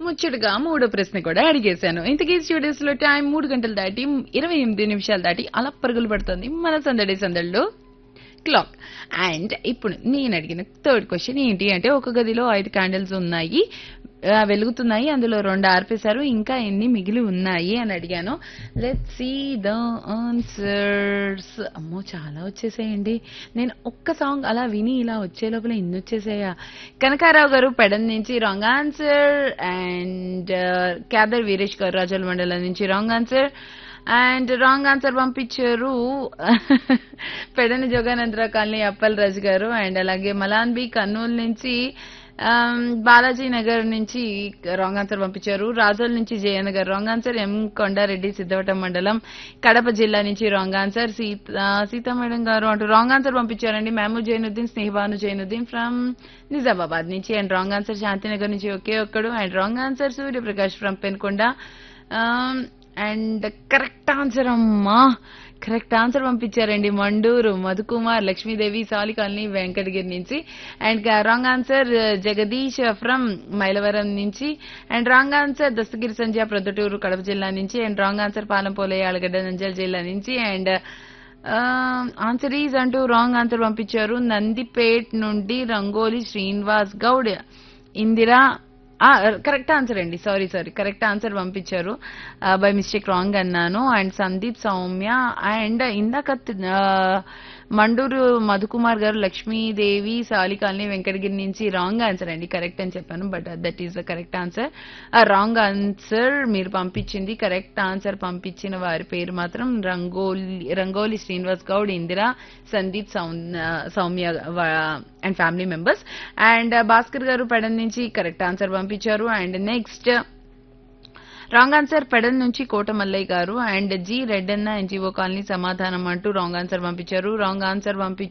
ముచ్చటగా మూడో ప్రశ్న కూడా అడిగేశాను ఇంతకీ స్టూడియోస్ లో టైం మూడు గంటలు దాటి ఇరవై ఎనిమిది నిమిషాలు దాటి అలా పరుగులు పడుతుంది మన సందడి సందడిలో క్లాక్ అండ్ ఇప్పుడు నేను అడిగిన థర్డ్ క్వశ్చన్ ఏంటి అంటే ఒక గదిలో ఐదు క్యాండిల్స్ ఉన్నాయి ఆ, వెలుగుతున్నాయి అందులో రెండు ఆర్పేశారు ఇంకా ఎన్ని మిగిలి ఉన్నాయి అని అడిగాను లెట్ సీ ద ఆన్సర్స్ అమ్మో చాలా వచ్చేసాయండి నేను ఒక్క సాంగ్ అలా విని ఇలా వచ్చే లోపల ఇన్ని వచ్చేసాయా కనకారావు గారు పెడన్ నుంచి wrong answer and Khader Veeresh garu Razole మండలం నుంచి wrong answer and wrong answer పంపించారు పెడని జోగానందరా కాలనీ అప్పల్ రాజు గారు అండ్ అలాగే మలాన్ బి కర్నూలు నుంచి ఆమ్, బాలాజీ నగర్ నుంచి రాంగ్ ఆన్సర్ పంపించారు రాజోల్ నుంచి Jayan garu wrong answer M Kondareddy Siddhavatam మండలం కడప జిల్లా నుంచి wrong answer Seetha Seetha madam garu అంటూ రాంగ్ ఆన్సర్ పంపించారండి మహమూద్ జైనుద్దీన్ స్నేహబాను జైనుద్దీన్ ఫ్రమ్ నిజామాబాద్ నుంచి అండ్ రాంగ్ ఆన్సర్ శాంతినగర్ నుంచి ఒకే ఒక్కడు and wrong answer Suryaprakash from Penukonda and correct answer అమ్మా కరెక్ట్ ఆన్సర్ పంపించారండి మండూరు మధుకుమార్ లక్ష్మీదేవి సాలి కాలనీ వెంకటగిరి నుంచి and wrong answer Jagadish from Mylavaram నుంచి and wrong answer Dastagiri Sandhya Proddatur Kadapa జిల్లా నుంచి అండ్ రాంగ్ ఆన్సర్ పాలంపోలే ఆలగడ్డ నంజల్ జిల్లా నుంచి అండ్ ఆన్సర్ ఈజ్ అంటూ రాంగ్ ఆన్సర్ పంపించారు నందిపేట్ నుండి రంగోలి శ్రీనివాస్ గౌడ్ ఇందిరా కరెక్ట్ ఆన్సర్ అండి సారీ సారీ కరెక్ట్ ఆన్సర్ పంపించారు బై మిస్టేక్ రాంగ్ అన్నాను అండ్ సందీప్ సౌమ్య అండ్ ఇందాక ఆ, మండూరు మధుకుమార్ గారు లక్ష్మీదేవి సాలికాలనీ వెంకటగిరి నుంచి రాంగ్ ఆన్సర్ అండి కరెక్ట్ అని చెప్పాను but that is the correct answer wrong answer మీరు పంపించింది కరెక్ట్ ఆన్సర్ పంపించిన వారి పేరు మాత్రం రంగోలి రంగోలి శ్రీనివాస్ గౌడ్ ఇందిరా సందీప్ సౌమ్- Soumya and family members and Bhaskar గారు పెడన్ నుంచి కరెక్ట్ ఆన్సర్ పంపించారు అండ్ నెక్స్ట్ రాంగ్ ఆన్సర్ పెడల్ నుంచి కోట మల్లయ్య గారు and G Reddanna N G O colony సమాధానం అంటూ రాంగ్ ఆన్సర్ పంపించారు రాంగ్ ఆన్సర్ పంపి